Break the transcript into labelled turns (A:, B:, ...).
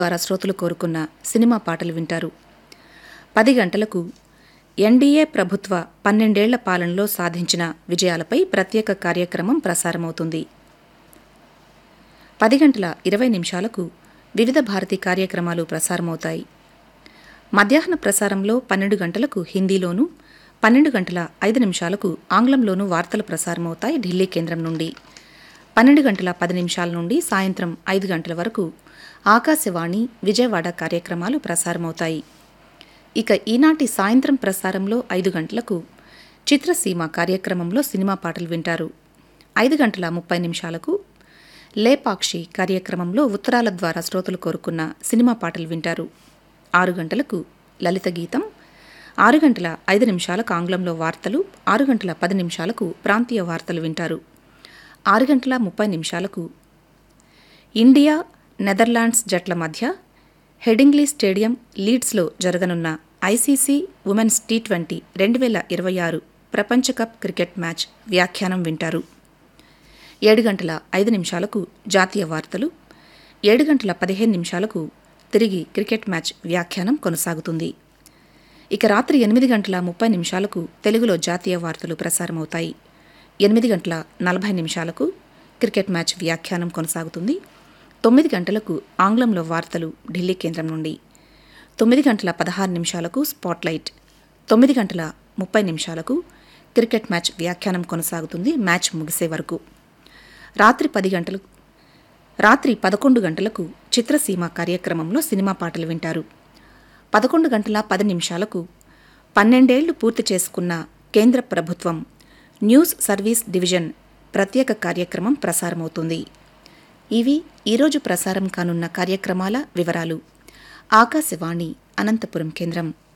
A: ద్వారా శ్రోతలు కోరుకున్న సినిమా పాటలు వింటారు పది గంటలకు ఎన్డీఏ ప్రభుత్వ పన్నెండేళ్ల పాలనలో సాధించిన విజయాలపై ప్రత్యేక కార్యక్రమం ప్రసారమవుతుంది పది గంటల ఇరవై నిమిషాలకు వివిధ భారతి కార్యక్రమాలు ప్రసారమవుతాయి మధ్యాహ్న ప్రసారంలో పన్నెండు గంటలకు హిందీలోనూ పన్నెండు గంటల ఐదు నిమిషాలకు ఆంగ్లంలోనూ వార్తలు ప్రసారమవుతాయి ఢిల్లీ కేంద్రం నుండి పన్నెండు గంటల పది నిమిషాల నుండి సాయంత్రం ఐదు గంటల వరకు ఆకాశవాణి విజయవాడ కార్యక్రమాలు ప్రసారమవుతాయి ఇక ఈనాటి సాయంత్రం ప్రసారంలో ఐదు గంటలకు చిత్రసీమ కార్యక్రమంలో సినిమా పాటలు వింటారు ఐదు గంటల ముప్పై నిమిషాలకు లేపాక్షి కార్యక్రమంలో ఉత్తరాల ద్వారా శ్రోతలు కోరుకున్న సినిమా పాటలు వింటారు ఆరు గంటలకు లలిత గీతం ఆరు గంటల ఐదు నిమిషాలకు ఆంగ్లంలో వార్తలు ఆరు గంటల పది నిమిషాలకు ప్రాంతీయ వార్తలు వింటారు ఆరు గంటల ముప్పై నిమిషాలకు ఇండియా నెదర్లాండ్స్ జట్ల మధ్య హెడింగ్లీ స్టేడియం లీడ్స్లో జరగనున్న ఐసీసీ ఉమెన్స్ టీ ట్వంటీ రెండు వేల ఇరవై ఆరు ప్రపంచ కప్ క్రికెట్ మ్యాచ్ వ్యాఖ్యానం వింటారు ఏడు గంటల ఐదు నిమిషాలకు జాతీయ వార్తలు ఏడు గంటల పదిహేను నిమిషాలకు తిరిగి క్రికెట్ మ్యాచ్ వ్యాఖ్యానం కొనసాగుతుంది ఇక రాత్రి ఎనిమిది గంటల ముప్పై నిమిషాలకు తెలుగులో జాతీయ వార్తలు ప్రసారమవుతాయి ఎనిమిది గంటల నలభై నిమిషాలకు క్రికెట్ మ్యాచ్ వ్యాఖ్యానం కొనసాగుతుంది తొమ్మిది గంటలకు ఆంగ్లంలో వార్తలు ఢిల్లీ కేంద్రం నుండి తొమ్మిది గంటల పదహారు నిమిషాలకు స్పాట్లైట్ తొమ్మిది గంటల ముప్పై నిమిషాలకు క్రికెట్ మ్యాచ్ వ్యాఖ్యానం కొనసాగుతుంది మ్యాచ్ ముగిసే వరకు రాత్రి పది గంటలు రాత్రి పదకొండు గంటలకు చిత్రసీమ కార్యక్రమంలో సినిమా పాటలు వింటారు పదకొండు గంటల పది నిమిషాలకు పన్నెండేళ్లు పూర్తి చేసుకున్న కేంద్ర ప్రభుత్వం న్యూస్ సర్వీస్ డివిజన్ ప్రత్యేక కార్యక్రమం ప్రసారమవుతుంది ఇవి ఈరోజు ప్రసారం కానున్న కార్యక్రమాల వివరాలు ఆకాశవాణి అనంతపురం కేంద్రం